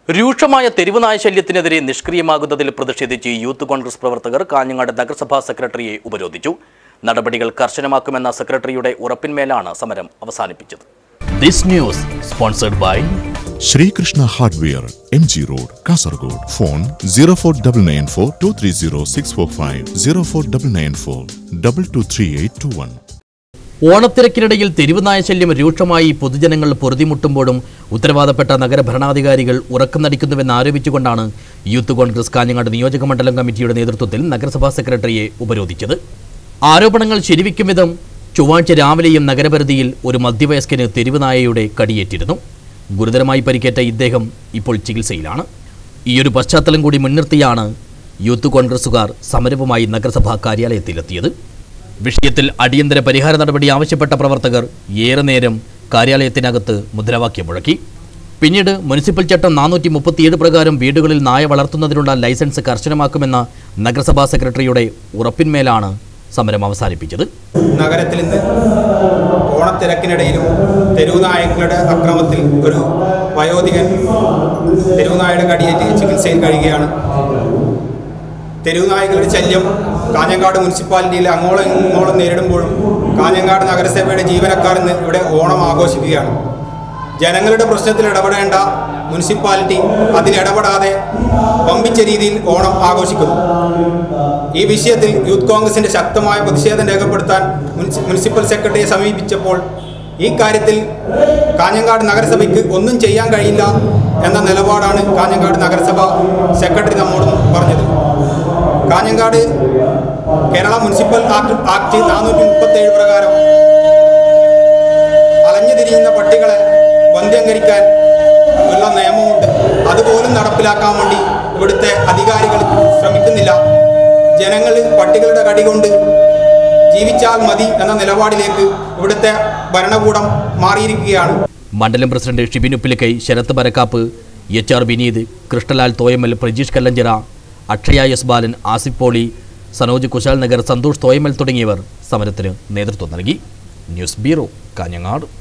രൂക്ഷമായ തെരുവ് നായ ശല്യത്തിനെതിരെ നിഷ്ക്രിയമാകുന്നതിൽ പ്രതിഷേധിച്ച് യൂത്ത് കോൺഗ്രസ് പ്രവർത്തകർ കാഞ്ഞങ്ങാട് നഗരസഭാ സെക്രട്ടറിയെ ഉപരോധിച്ചു നടപടികൾ കർശനമാക്കുമെന്ന സെക്രട്ടറിയുടെ ഉറപ്പിന്മേലാണ് സമരം അവസാനിപ്പിച്ചത് this news sponsored by Sreekrishna hardware M G road Kasargod phone zero four double nine four two three zero six four five zero four double nine four double two three eight two one ഓണത്തിരക്കിനിടയിൽ തെരുവ് നായ ശല്യം രൂക്ഷമായി പൊതുജനങ്ങൾ പൊറുതിമുട്ടുമ്പോഴും ഉത്തരവാദപ്പെട്ട നഗരഭരണാധികാരികൾ ഉറക്കം നടിക്കുന്നുവെന്ന് ആരോപിച്ചുകൊണ്ടാണ് യൂത്ത് കോൺഗ്രസ് കാഞ്ഞങ്ങാട് നിയോജക മണ്ഡലം കമ്മിറ്റിയുടെ നേതൃത്വത്തിൽ നഗരസഭാ സെക്രട്ടറിയെ ഉപരോധിച്ചത് ആരോപണങ്ങൾ ശരിവയ്ക്കും വിധം ചൊവ്വാഴ്ച രാവിലെയും നഗരപരിധിയിൽ ഒരു മധ്യവയസ്കന് തെരുവ് നായയുടെ കടിയേറ്റിരുന്നു ഗുരുതരമായി പരിക്കേറ്റ ഇദ്ദേഹം ഇപ്പോൾ ചികിത്സയിലാണ് ഈയൊരു പശ്ചാത്തലം കൂടി മുൻനിർത്തിയാണ് യൂത്ത് കോൺഗ്രസുകാർ സമരവുമായി നഗരസഭാ കാര്യാലയത്തിലെത്തിയത് വിഷയത്തിൽ അടിയന്തര പരിഹാര നടപടി ആവശ്യപ്പെട്ട പ്രവർത്തകർ ഏറെ നേരം കാര്യാലയത്തിനകത്ത് മുദ്രാവാക്യം മുഴക്കി പിന്നീട് മുനിസിപ്പൽ ചട്ടം നാനൂറ്റി മുപ്പത്തിയേഴ് പ്രകാരം വീടുകളിൽ നായ വളർത്തുന്നതിനുള്ള ലൈസൻസ് കർശനമാക്കുമെന്ന നഗരസഭാ സെക്രട്ടറിയുടെ ഉറപ്പിന്മേലാണ് സമരം അവസാനിപ്പിച്ചത് നഗരത്തിൽ ഇന്ന് ഓണത്തിരക്കിനിടയിലും തെരുവുനായകളുടെ അക്രമത്തിൽ ഒരു വയോധികൻ തെരുവുനായയുടെ കടിയേറ്റ് ചികിത്സയിൽ കഴിയുകയാണ് തെരുവുനായകളുടെ ശല്യം കാഞ്ഞങ്ങാട് മുനിസിപ്പാലിറ്റിയിൽ അങ്ങോളം ഇങ്ങോളം നേരിടുമ്പോഴും കാഞ്ഞങ്ങാട് നഗരസഭയുടെ ജീവനക്കാർ ഇന്ന് ഇവിടെ ഓണം ആഘോഷിക്കുകയാണ് ജനങ്ങളുടെ പ്രശ്നത്തിൽ ഇടപെടേണ്ട മുനിസിപ്പാലിറ്റി അതിലിടപെടാതെ വമ്പിച്ച രീതിയിൽ ഓണം ആഘോഷിക്കുന്നു ഈ വിഷയത്തിൽ യൂത്ത് കോൺഗ്രസിന്റെ ശക്തമായ പ്രതിഷേധം രേഖപ്പെടുത്താൻ മുനിസി- മുനിസിപ്പൽ സെക്രട്ടറിയെ സമീപിച്ചപ്പോൾ ഈ കാര്യത്തിൽ കാഞ്ഞങ്ങാട് നഗരസഭയ്ക്ക് ഒന്നും ചെയ്യാൻ കഴിയില്ല എന്ന നിലപാടാണ് കാഞ്ഞങ്ങാട് നഗരസഭ സെക്രട്ടറി നമ്മോട് പറഞ്ഞത് Kanhangad Kerala municipal act act നാനൂറ്റി മുപ്പത്തേഴ് പ്രകാരം അലഞ്ഞു തിരിയുന്ന പട്ടികളെ വന്ധ്യംകരിക്കാൻ ഉള്ള നിയമമുണ്ട് അതുപോലും നടപ്പിലാക്കാൻ വേണ്ടി ഇവിടുത്തെ അധികാരികൾ ശ്രമിക്കുന്നില്ല ജനങ്ങൾ പട്ടികളുടെ കടി കൊണ്ട് ജീവിച്ചാൽ മതി എന്ന നിലപാടിലേക്ക് ഇവിടുത്തെ ഭരണകൂടം മാറിയിരിക്കുകയാണ് മണ്ഡലം president Shibin Uppilikkai Sharath Barakkap H R Vineeth Krishnalal Thoyamal Prajeesh Kallanchira Akshaya S Balan Asif Poly Sanoj Kushal Nagar Santhosh Thoyamal തുടങ്ങിയവർ സമരത്തിന് നേതൃത്വം നൽകി ന്യൂസ് ബ്യൂറോ കാഞ്ഞങ്ങാട്